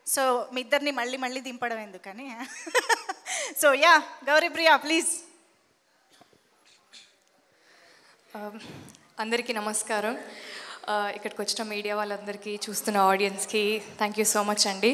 So మీ ఇద్దరిని మళ్ళీ మళ్ళీ దింపడం ఎందుకని సో యా గౌరీప్రియ ప్లీజ్ అందరికీ నమస్కారం ఆ, ఇక్కడికి వచ్చిన మీడియా వాళ్ళందరికీ చూస్తున్న ఆడియన్స్కి థ్యాంక్ యూ సో మచ్ అండి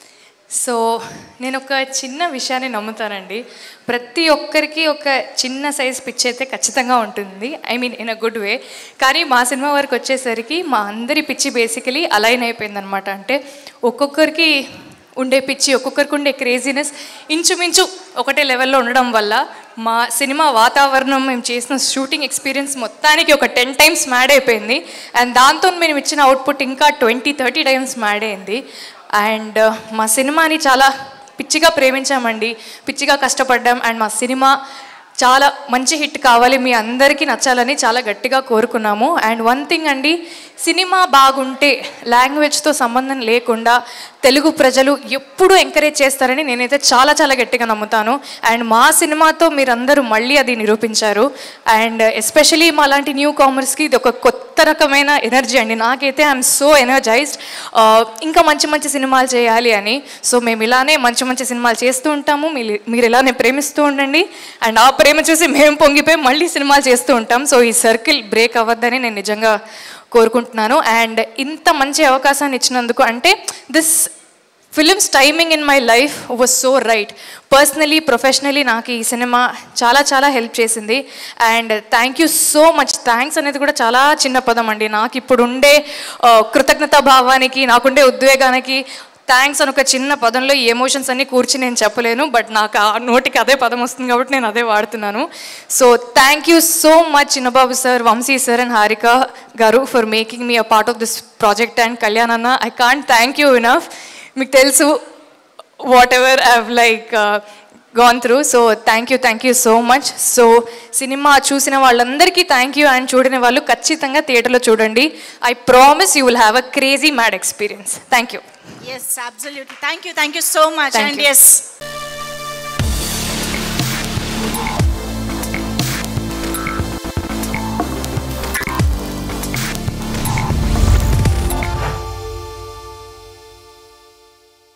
సో నేను ఒక చిన్న విషయాన్ని నమ్ముతానండి ప్రతి ఒక్కరికి ఒక చిన్న సైజ్ పిచ్ అయితే ఖచ్చితంగా ఉంటుంది I mean in a good way కానీ మా సినిమా వరకు వచ్చేసరికి మా అందరి పిచ్చి బేసికలీ అలైన్ అయిపోయిందనమాట అంటే ఒక్కొక్కరికి ఉండే పిచ్చి ఒక్కొక్కరికి ఉండే క్రేజీనెస్ ఇంచుమించు ఒకటే లెవెల్లో ఉండడం వల్ల మా సినిమా వాతావరణం మేము చేసిన షూటింగ్ ఎక్స్పీరియన్స్ మొత్తానికి ఒక టెన్ టైమ్స్ మ్యాడ్ అయిపోయింది అండ్ దాంతో మేము ఇచ్చిన అవుట్పుట్ ఇంకా ట్వంటీ థర్టీ టైమ్స్ మ్యాడ్ అయింది అండ్ మా సినిమాని చాలా పిచ్చిగా ప్రేమించామండి పిచ్చిగా కష్టపడ్డాం అండ్ మా సినిమా చాలా మంచి హిట్ కావాలి మీ అందరికీ నచ్చాలని చాలా గట్టిగా కోరుకున్నాము అండ్ వన్ థింగ్ అండి సినిమా బాగుంటే లాంగ్వేజ్తో సంబంధం లేకుండా తెలుగు ప్రజలు ఎప్పుడూ ఎంకరేజ్ చేస్తారని నేనైతే చాలా చాలా గట్టిగా నమ్ముతాను అండ్ మా సినిమాతో మీరందరూ మళ్ళీ అది నిరూపించారు అండ్ ఎస్పెషలీ మా లాంటి న్యూ కామర్స్కి ఇది ఒక కొత్త రకమైన ఎనర్జీ అండి నాకైతే ఐఎమ్ సో ఎనర్జైజ్డ్ ఇంకా మంచి మంచి సినిమాలు చేయాలి అని సో మేము ఇలానే మంచి మంచి సినిమాలు చేస్తూ ఉంటాము మీరు మీరు ఇలానే ప్రేమిస్తూ ఉండండి అండ్ ఆ ప్రేమ చూసి మేము పొంగిపోయి మళ్ళీ సినిమాలు చేస్తూ ఉంటాం సో ఈ సర్కిల్ బ్రేక్ అవ్వద్దని నేను నిజంగా కోరుకుంటున్నాను అండ్ ఇంత మంచి అవకాశాన్ని ఇచ్చినందుకు అంటే this film's timing in my life was so right personally professionally నాకు ఈ సినిమా చాలా చాలా హెల్ప్ చేసింది and thank you so much thanks అనేది కూడా చాలా చిన్న పదం అండి నాకు ఇప్పుడు ఉండే కృతజ్ఞతా భావానికి నాకుండే ఉద్వేగానికి థ్యాంక్స్ అని ఒక చిన్న పదంలో ఈ ఎమోషన్స్ అన్ని కూర్చి నేను చెప్పలేను బట్ నాకు ఆ నోటికి అదే పదం వస్తుంది కాబట్టి నేను అదే వాడుతున్నాను so thank you so much Chinnababu sir Vamsi sir and Harika garu for making me a part of this project and Kalyan అన్న I can't thank you enough మీకు తెలుసు whatever I've like gone through so thank you thank you so much so సినిమా చూసిన వాళ్ళందరికీ thank you and చూడని వాళ్ళు ఖచ్చితంగా థియేటర్లో చూడండి I promise you will have a crazy mad experience thank you yes absolutely thank you thank you so much Thank and you. Yes